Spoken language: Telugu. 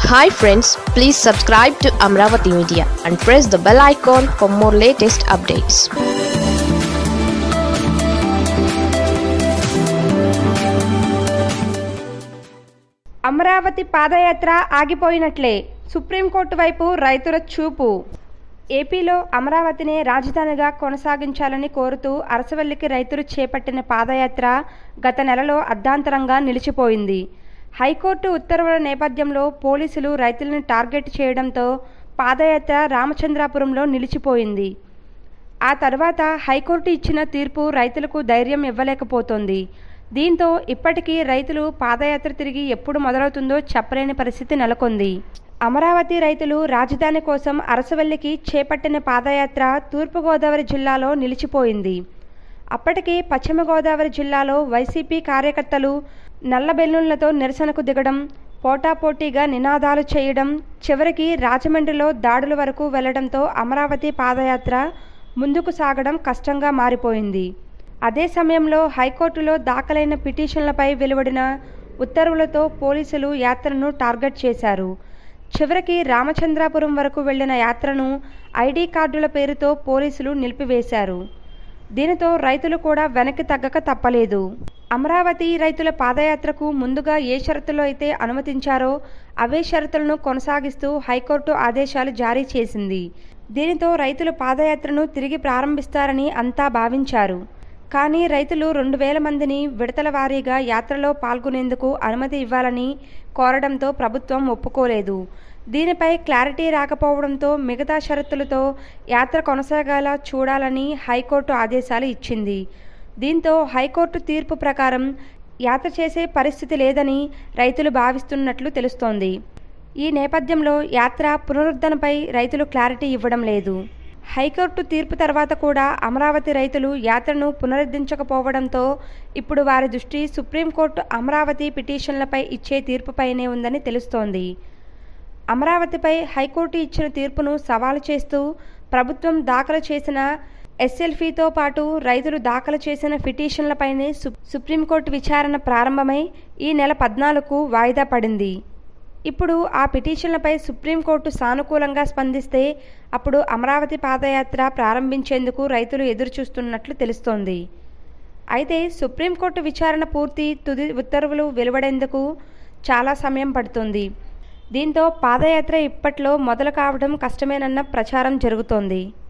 hi friends please subscribe to Amaravati media and press the bell icon for more latest updates Amaravati padayatra ఆగిపోయినట్లే సుప్రీంకోర్టు వైపు రైతుల చూపు ఏపీలో అమరావతిని రాజధానిగా కొనసాగించాలని కోరుతూ అరసవల్లికి రైతులు చేపట్టిన పాదయాత్ర గత నెలలో అర్ధాంతరంగా నిలిచిపోయింది హైకోర్టు ఉత్తర్వుల నేపథ్యంలో పోలీసులు రైతులను టార్గెట్ చేయడంతో పాదయాత్ర రామచంద్రాపురంలో నిలిచిపోయింది ఆ తర్వాత హైకోర్టు ఇచ్చిన తీర్పు రైతులకు ధైర్యం ఇవ్వలేకపోతోంది దీంతో ఇప్పటికీ రైతులు పాదయాత్ర తిరిగి ఎప్పుడు మొదలవుతుందో చెప్పలేని పరిస్థితి నెలకొంది అమరావతి రైతులు రాజధాని కోసం అరసవల్లికి చేపట్టిన పాదయాత్ర తూర్పుగోదావరి జిల్లాలో నిలిచిపోయింది అప్పటికి పశ్చిమ గోదావరి జిల్లాలో వైసీపీ కార్యకర్తలు నల్లబెల్లుళ్లతో నిరసనకు దిగడం పోటాపోటీగా నినాదాలు చేయడం చివరికి రాజమండ్రిలో దాడుల వరకు వెళ్లడంతో అమరావతి పాదయాత్ర ముందుకు సాగడం కష్టంగా మారిపోయింది అదే సమయంలో హైకోర్టులో దాఖలైన పిటిషన్లపై వెలువడిన ఉత్తర్వులతో పోలీసులు యాత్రను టార్గెట్ చేశారు చివరికి రామచంద్రాపురం వరకు వెళ్లిన యాత్రను ఐడి కార్డుల పేరుతో పోలీసులు నిలిపివేశారు దీనితో రైతులు కూడా వెనక్కి తగ్గక తప్పలేదు అమరావతి రైతుల పాదయాత్రకు ముందుగా ఏ షరతులు అయితే అనుమతించారో అవే షరతులను కొనసాగిస్తూ హైకోర్టు ఆదేశాలు జారీ చేసింది దీనితో రైతులు పాదయాత్రను తిరిగి ప్రారంభిస్తారని అంతా భావించారు కానీ రైతులు రెండు వేల మందిని విడతల వారీగా యాత్రలో పాల్గొనేందుకు అనుమతి ఇవ్వాలని కోరడంతో ప్రభుత్వం ఒప్పుకోలేదు దీనిపై క్లారిటీ రాకపోవడంతో మిగతా షరతులతో యాత్ర కొనసాగేలా చూడాలని హైకోర్టు ఆదేశాలు ఇచ్చింది దీంతో హైకోర్టు తీర్పు ప్రకారం యాత్ర చేసే పరిస్థితి లేదని రైతులు భావిస్తున్నట్లు తెలుస్తోంది ఈ నేపథ్యంలో యాత్ర పునరుద్ధరణపై రైతులు క్లారిటీ ఇవ్వడం లేదు హైకోర్టు తీర్పు తర్వాత కూడా అమరావతి రైతులు యాత్రను పునరుద్ధరించకపోవడంతో ఇప్పుడు వారి దృష్టి సుప్రీంకోర్టు అమరావతి పిటిషన్లపై ఇచ్చే తీర్పుపైనే ఉందని తెలుస్తోంది అమరావతిపై హైకోర్టు ఇచ్చిన తీర్పును సవాలు చేస్తూ ప్రభుత్వం దాఖలు చేసిన ఎస్ఎల్ఫీతో పాటు రైతులు దాఖలు చేసిన పిటిషన్లపైనే సుప్రీంకోర్టు విచారణ ప్రారంభమై ఈ నెల పద్నాలుగు వాయిదా పడింది ఇప్పుడు ఆ పిటిషన్లపై సుప్రీంకోర్టు సానుకూలంగా స్పందిస్తే అప్పుడు అమరావతి పాదయాత్ర ప్రారంభించేందుకు రైతులు ఎదురుచూస్తున్నట్లు తెలుస్తోంది అయితే సుప్రీంకోర్టు విచారణ పూర్తి తుది ఉత్తర్వులు వెలువడేందుకు చాలా సమయం పడుతుంది దీంతో పాదయాత్ర ఇప్పట్లో మొదలు కావడం కష్టమేనన్న ప్రచారం జరుగుతోంది